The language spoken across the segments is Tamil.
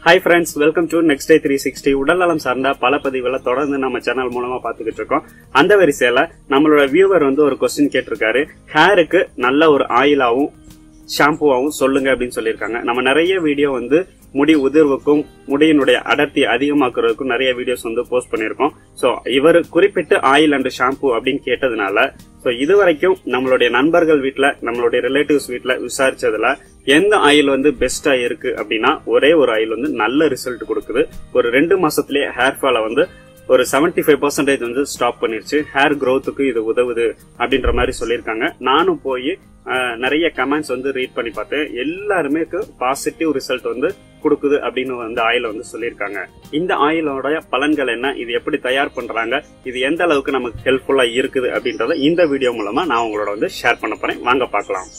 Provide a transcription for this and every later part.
hi friends welcome to next day three sixty உடல்நலம் சார்ந்த பல பதிவுகளை தொடர்ந்து நம்ம சேனல் மூலமா பாத்துக்கிட்டு இருக்கோம் அந்த வரிசையில நம்மளோட வியூவர் வந்து ஒரு கொஸ்டின் கேட்டிருக்காரு ஹேருக்கு நல்ல ஒரு ஆயிலாவும் ஷாம்புவாவும் சொல்லுங்க அப்படின்னு சொல்லியிருக்காங்க நம்ம நிறைய வீடியோ வந்து முடி உதிர்வுக்கும் முடியினுடைய அடர்த்தி அதிகமாக்குறதுக்கும் நிறைய வீடியோஸ் வந்து போஸ்ட் பண்ணியிருக்கோம் சோ இவர் குறிப்பிட்டு ஆயில் அண்ட் ஷாம்பு அப்படின்னு கேட்டதுனால சோ இதுவரைக்கும் நம்மளுடைய நண்பர்கள் வீட்ல நம்மளுடைய ரிலேட்டிவ்ஸ் வீட்ல விசாரிச்சதுல எந்த ஆயில் வந்து பெஸ்டா இருக்கு அப்படின்னா ஒரே ஒரு ஆயில் வந்து நல்ல ரிசல்ட் கொடுக்குது ஒரு ரெண்டு மாசத்திலேயே ஹேர் ஃபாலை வந்து ஒரு 75% ஃபைவ் பர்சன்டேஜ் வந்து ஸ்டாப் பண்ணிருச்சு ஹேர் growth-க்கு இது உதவுது அப்படின்ற மாதிரி சொல்லியிருக்காங்க நானும் போய் அஹ், நிறைய கமெண்ட்ஸ் வந்து ரீட் பண்ணி பார்த்தேன் எல்லாருமே பாசிட்டிவ் ரிசல்ட் வந்து கொடுக்குது அப்படின்னு வந்து ஆயில் வந்து சொல்லியிருக்காங்க இந்த ஆயிலோட பலன்கள் என்ன இது எப்படி தயார் பண்றாங்க இது எந்த அளவுக்கு நமக்கு ஹெல்ப்ஃபுல்லா இருக்குது அப்படின்றத இந்த வீடியோ மூலமா நான் உங்களோட வந்து ஷேர் பண்ண போறேன் வாங்க பார்க்கலாம்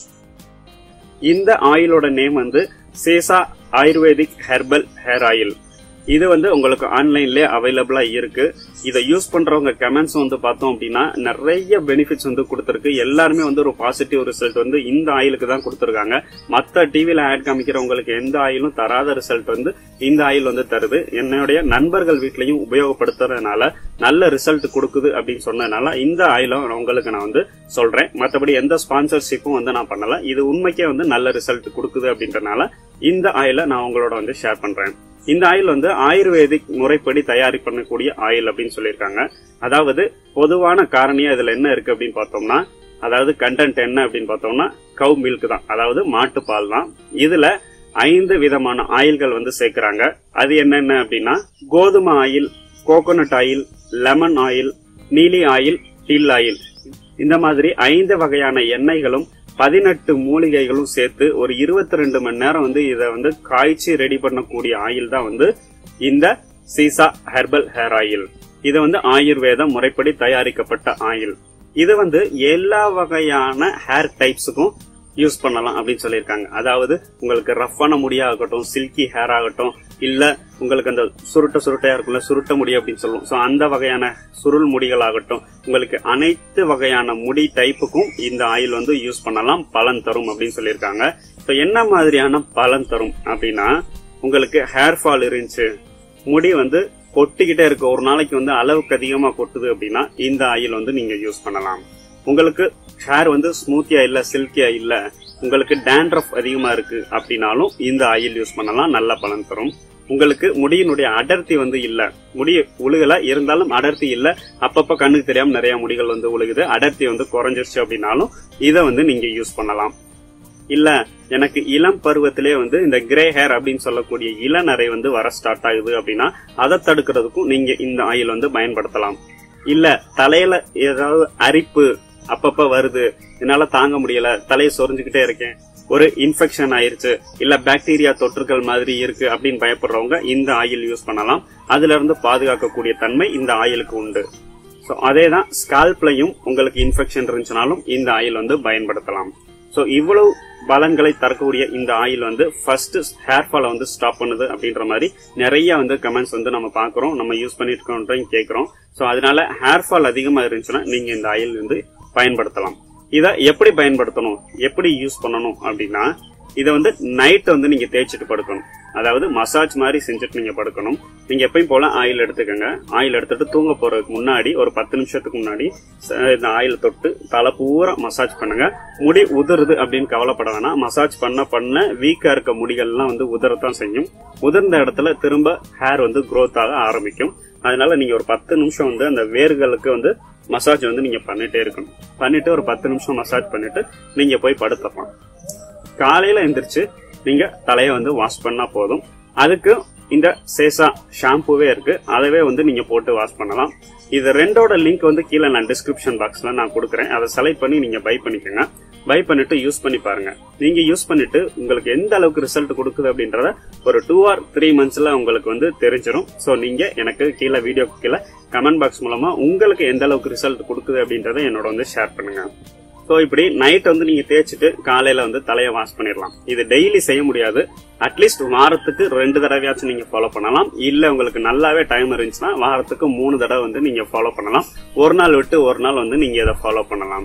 இந்த ஆயிலோட நேம் வந்து Sesa ayurvedic herbal hair oil இது வந்து உங்களுக்கு ஆன்லைன்லயே அவைலபிளா இருக்கு இதை யூஸ் பண்றவங்க கமெண்ட்ஸ் வந்து பார்த்தோம் அப்படின்னா நிறைய பெனிஃபிட்ஸ் வந்து கொடுத்துருக்கு எல்லாருமே வந்து ஒரு பாசிட்டிவ் ரிசல்ட் வந்து இந்த ஆயிலுக்கு தான் கொடுத்துருக்காங்க மத்த டிவில ஆட் காமிக்கிறவங்களுக்கு எந்த ஆயிலும் தராத ரிசல்ட் வந்து இந்த ஆயில் வந்து தருது என்னுடைய நண்பர்கள் வீட்லயும் உபயோகப்படுத்துறதுனால நல்ல ரிசல்ட் கொடுக்குது அப்படின்னு சொன்னதுனால இந்த ஆயிலும் உங்களுக்கு நான் வந்து சொல்றேன் மத்தபடி எந்த ஸ்பான்சர்ஷிப்பும் வந்து நான் பண்ணல இது உண்மைக்கே வந்து நல்ல ரிசல்ட் கொடுக்குது அப்படின்றனால இந்த ஆயிலை நான் உங்களோட வந்து ஷேர் பண்றேன் இந்த ஆயில் வந்து ஆயுர்வேதிக் முறைப்படி தயாரி பண்ணக்கூடிய ஆயில் அப்படின்னு சொல்லியிருக்காங்க அதாவது பொதுவான காரணியா இதுல என்ன இருக்கு அப்படின்னு பார்த்தோம்னா அதாவது கண்டென்ட் என்ன அப்படின்னு பார்த்தோம்னா கவ் மில்க் தான் அதாவது மாட்டுப்பால் தான் இதுல ஐந்து விதமான ஆயில்கள் வந்து சேர்க்கிறாங்க அது என்னென்ன அப்படின்னா கோதுமை oil coconut oil lemon oil நீலி ஆயில் டில் ஆயில் இந்த மாதிரி ஐந்து வகையான எண்ணெய்களும் பதினெட்டு மூலிகைகளும் சேர்த்து ஒரு இருபத்தி ரெண்டு மணி நேரம் வந்து இதை வந்து காய்ச்சி ரெடி பண்ணக்கூடிய ஆயில் தான் வந்து இந்த சீசா ஹெர்பல் ஹேர் ஆயில் இது வந்து ஆயுர்வேத முறைப்படி தயாரிக்கப்பட்ட ஆயில் இது வந்து எல்லா வகையான ஹேர் டைப்ஸுக்கும் யூஸ் பண்ணலாம் அப்படின்னு சொல்லியிருக்காங்க அதாவது உங்களுக்கு ரஃப்பான முடியாகட்டும் சில்கி ஹேர் ஆகட்டும் இல்ல உங்களுக்கு அந்த சுருட்ட சுருட்டையா இருக்கும்ல சுருட்ட முடி அப்படின்னு சொல்லுவோம் சோ அந்த வகையான சுருள் முடிகள் ஆகட்டும் உங்களுக்கு அனைத்து வகையான முடி டைப்புக்கும் இந்த ஆயில் வந்து யூஸ் பண்ணலாம் பலன் தரும் அப்படின்னு சொல்லியிருக்காங்க சோ என்ன மாதிரியான பலன் தரும் அப்படின்னா உங்களுக்கு ஹேர் ஃபால் இருந்துச்சு முடி வந்து கொட்டிக்கிட்டே இருக்கு ஒரு நாளைக்கு வந்து அளவுக்கு அதிகமா கொட்டுது அப்படின்னா இந்த ஆயில் வந்து நீங்க யூஸ் பண்ணலாம் உங்களுக்கு ஹேர் வந்து ஸ்மூத்தியா இல்ல சில்கியா இல்ல உங்களுக்கு டேண்ட்ரஃப் அதிகமா இருக்கு அப்படின்னாலும் இந்த ஆயில் யூஸ் பண்ணலாம் நல்ல பலன் தரும் உங்களுக்கு முடியினுடைய அடர்த்தி வந்து இல்ல முடி உழுகல இருந்தாலும் அடர்த்தி இல்ல அப்பப்ப கண்ணுக்கு தெரியாம நிறைய முடிகள் வந்து உழுகுது அடர்த்தி வந்து குறைஞ்சிருச்சு அப்படின்னாலும் இதை வந்து நீங்க யூஸ் பண்ணலாம் இல்ல எனக்கு இளம் பருவத்திலே வந்து இந்த கிரே ஹேர் அப்படின்னு சொல்லக்கூடிய இளநரை வந்து வர ஸ்டார்ட் ஆகுது அப்படின்னா அதை தடுக்கிறதுக்கும் நீங்க இந்த ஆயில் வந்து பயன்படுத்தலாம் இல்ல தலையில ஏதாவது அரிப்பு அப்பப்ப வருது என்னால தாங்க முடியல தலையை சொரிஞ்சுக்கிட்டே இருக்கேன் ஒரு இன்ஃபெக்ஷன் ஆயிருச்சு இல்ல பாக்டீரியா தொற்றுகள் மாதிரி இருக்கு அப்படின்னு பயப்படுறவங்க இந்த ஆயில் யூஸ் பண்ணலாம் அதுல இருந்து பாதுகாக்கக்கூடிய தன்மை இந்த ஆயிலுக்கு உண்டு ஸோ அதே தான் ஸ்கால்ப்லையும் உங்களுக்கு இன்ஃபெக்ஷன் இருந்துச்சுனாலும் இந்த ஆயில் வந்து பயன்படுத்தலாம் ஸோ இவ்வளவு பலன்களை தரக்கூடிய இந்த ஆயில் வந்து ஃபர்ஸ்ட் ஹேர் ஃபாலை வந்து ஸ்டாப் பண்ணுது அப்படின்ற மாதிரி நிறைய வந்து கமெண்ட்ஸ் வந்து நம்ம பார்க்குறோம் நம்ம யூஸ் பண்ணிட்டு இருக்கோம் கேட்குறோம் ஸோ அதனால ஹேர் ஃபால் அதிகமாக இருந்துச்சுன்னா நீங்க இந்த ஆயில் வந்து பயன்படுத்தலாம் இதை எப்படி பயன்படுத்தணும் எப்படி யூஸ் பண்ணணும் அப்படின்னா இதை வந்து நைட் வந்து நீங்க தேய்ச்சிட்டு படுக்கணும் அதாவது மசாஜ் மாதிரி செஞ்சுட்டு நீங்க படுக்கணும் நீங்க எப்பயும் போல ஆயில் எடுத்துக்கோங்க ஆயில் எடுத்துட்டு தூங்க போறதுக்கு முன்னாடி ஒரு பத்து நிமிஷத்துக்கு முன்னாடி ச- இந்த ஆயில் தொட்டு தலை பூரா மசாஜ் பண்ணுங்க முடி உதிருது அப்படின்னு கவலைப்பட வேணாம் மசாஜ் பண்ண பண்ண வீக்கா இருக்க முடிகள்லாம் வந்து உதிரத்தான் செய்யும் உதிர்ந்த இடத்துல திரும்ப ஹேர் வந்து growth ஆக ஆரம்பிக்கும் அதனால நீங்க ஒரு பத்து நிமிஷம் வந்து அந்த வேர்களுக்கு வந்து மசாஜ் வந்து நீங்க பண்ணிட்டே இருக்கணும் பண்ணிட்டு ஒரு பத்து நிமிஷம் மசாஜ் பண்ணிட்டு நீங்க போய் படுத்தலாம் காலையில எந்திரிச்சு நீங்க தலையை வந்து வாஷ் பண்ணா போதும் அதுக்கு இந்த சேசா ஷாம்புவே இருக்கு அதவே வந்து நீங்க போட்டு வாஷ் பண்ணலாம் இது ரெண்டோட லிங்க் வந்து கீழே நான் டிஸ்கிரிப்ஷன் பாக்ஸ்ல நான் கொடுக்குறேன் அதை செலக்ட் பண்ணி நீங்க பை பண்ணிக்கோங்க பை பண்ணிட்டு யூஸ் பண்ணி பாருங்க நீங்க யூஸ் பண்ணிட்டு உங்களுக்கு எந்த அளவுக்கு ரிசல்ட் கொடுக்குது அப்படின்றத ஒரு டூ ஆர் த்ரீ மந்த்ஸ்ல உங்களுக்கு வந்து தெரிஞ்சிடும் சோ நீங்க எனக்கு கீழே வீடியோக்கு கீழே கமெண்ட் பாக்ஸ் மூலமா உங்களுக்கு எந்த அளவுக்கு ரிசல்ட் கொடுக்குது அப்படின்றத என்னோட வந்து ஷேர் பண்ணுங்க ஸோ இப்படி நைட் வந்து நீங்க தேய்ச்சிட்டு காலையில வந்து தலையை வாஷ் பண்ணிடலாம் இது டெய்லி செய்ய முடியாது அட்லீஸ்ட் வாரத்துக்கு ரெண்டு தடவையாச்சும் நீங்க ஃபாலோ பண்ணலாம் இல்ல உங்களுக்கு நல்லாவே டைம் இருந்துச்சுன்னா வாரத்துக்கு மூணு தடவை வந்து நீங்க ஃபாலோ பண்ணலாம் ஒரு நாள் விட்டு ஒரு நாள் வந்து நீங்க இதை ஃபாலோ பண்ணலாம்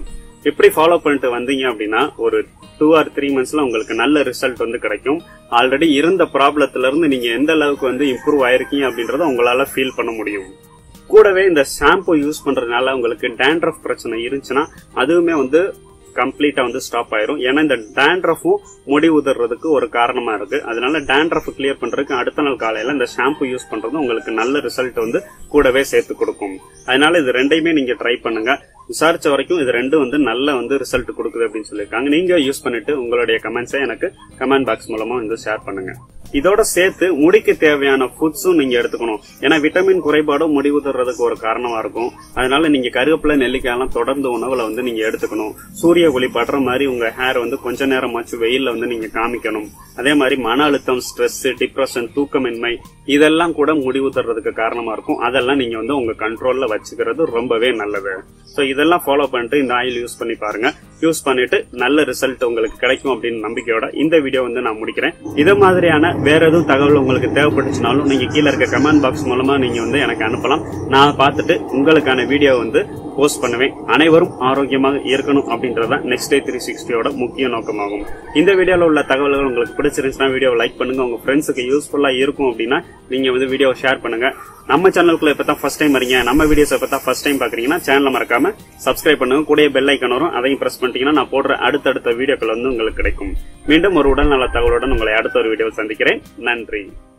இப்படி ஃபாலோ பண்ணிட்டு வந்தீங்க அப்படின்னா ஒரு டூ ஆர் த்ரீ மந்த்ஸ்ல உங்களுக்கு நல்ல ரிசல்ட் வந்து கிடைக்கும் ஆல்ரெடி இருந்த ப்ராப்ளத்துல இருந்து நீங்க எந்த அளவுக்கு வந்து இம்ப்ரூவ் ஆயிருக்கீங்க அப்படின்றத உங்களால ஃபீல் பண்ண முடியும் கூடவே இந்த ஷாம்பு யூஸ் பண்றதுனால உங்களுக்கு டேண்ட்ரஃப் பிரச்சனை இருந்துச்சுன்னா அதுவுமே வந்து கம்ப்ளீட்டா வந்து ஸ்டாப் ஆயிரும் ஏன்னா இந்த டேண்ட்ரஃபும் முடி உதறதுக்கு ஒரு காரணமா இருக்கு அதனால டேண்ட்ரஃப் கிளியர் பண்றதுக்கு அடுத்த நாள் காலையில இந்த ஷாம்பு யூஸ் பண்றது உங்களுக்கு நல்ல ரிசல்ட் வந்து கூடவே சேர்த்து கொடுக்கும் அதனால இது ரெண்டையுமே நீங்க ட்ரை பண்ணுங்க விசாரிச்ச வரைக்கும் இது ரெண்டும் வந்து நல்ல வந்து ரிசல்ட் கொடுக்குது அப்படின்னு சொல்லியிருக்காங்க நீங்க யூஸ் பண்ணிட்டு உங்களுடைய கமெண்ட்ஸை எனக்கு கமெண்ட் பாக்ஸ் மூலமா வந்து ஷேர் பண்ணுங்க இதோட சேர்த்து முடிக்கு தேவையான ஃபுட்ஸும் நீங்க எடுத்துக்கணும் ஏன்னா விட்டமின் குறைபாடும் முடி உதறதுக்கு ஒரு காரணமா இருக்கும் அதனால நீங்க கருவேப்பிலை நெல்லிக்காய் எல்லாம் தொடர்ந்து உணவுல வந்து நீங்க எடுத்துக்கணும் சூரிய ஒளி படுற மாதிரி உங்க ஹேர் வந்து கொஞ்ச நேரமாச்சும் வெயில்ல வந்து நீங்க காமிக்கணும் அதே மாதிரி மன அழுத்தம் ஸ்ட்ரெஸ் டிப்ரெஷன் தூக்கமின்மை இதெல்லாம் கூட முடி உதறதுக்கு காரணமா இருக்கும் அதெல்லாம் நீங்க வந்து உங்க கண்ட்ரோல்ல வச்சுக்கிறது ரொம்பவே நல்லது சோ இதெல்லாம் ஃபாலோ பண்ணிட்டு இந்த ஆயில் யூஸ் பண்ணி பாருங்க யூஸ் பண்ணிட்டு நல்ல ரிசல்ட் உங்களுக்கு கிடைக்கும் அப்படின்னு நம்பிக்கையோட இந்த வீடியோ வந்து நான் முடிக்கிறேன் இது மாதிரியான வேற எதுவும் தகவல் உங்களுக்கு தேவைப்பட்டுச்சுனாலும் நீங்க கீழே இருக்க கமெண்ட் பாக்ஸ் மூலமா நீங்க வந்து எனக்கு அனுப்பலாம் நான் பார்த்துட்டு உங்களுக்கான வீடியோ வந்து போஸ்ட் பண்ணுவேன் அனைவரும் ஆரோக்கியமாக இருக்கணும் அப்படின்றதான் நெக்ஸ்ட் டே த்ரீ சிக்ஸ்டியோட முக்கிய நோக்கமாகும் இந்த வீடியோல உள்ள தகவல்கள் உங்களுக்கு பிடிச்சிருந்துச்சுன்னா வீடியோவை லைக் பண்ணுங்க உங்க ஃப்ரெண்ட்ஸுக்கு யூஸ்ஃபுல்லா இருக்கும் அப்படின்னா நீங்க வந்து வீடியோவை ஷேர் பண்ணுங்க நம்ம சேனலுக்குள்ள இப்ப தான் ஃபர்ஸ்ட் டைம் வரீங்க நம்ம வீடியோஸ் இப்ப தான் ஃபர்ஸ்ட் டைம் பாக்குறீங்கன்னா சேனலை மறக்காம சப்ஸ்கிரைப் பண்ணுங்க கூடிய பெல் ஐக்கன் வரும் அதையும் பிரஸ் பண்ணிட்டீங்கன்னா நான் போடுற அடுத்தடுத்த வீடியோக்கள் வந்து உங்களுக்கு கிடைக்கும் மீண்டும் ஒரு உடல்நல தகவலுடன் உங்களை அடுத்த ஒரு வீடியோவில் சந்திக்கிறேன் நன்றி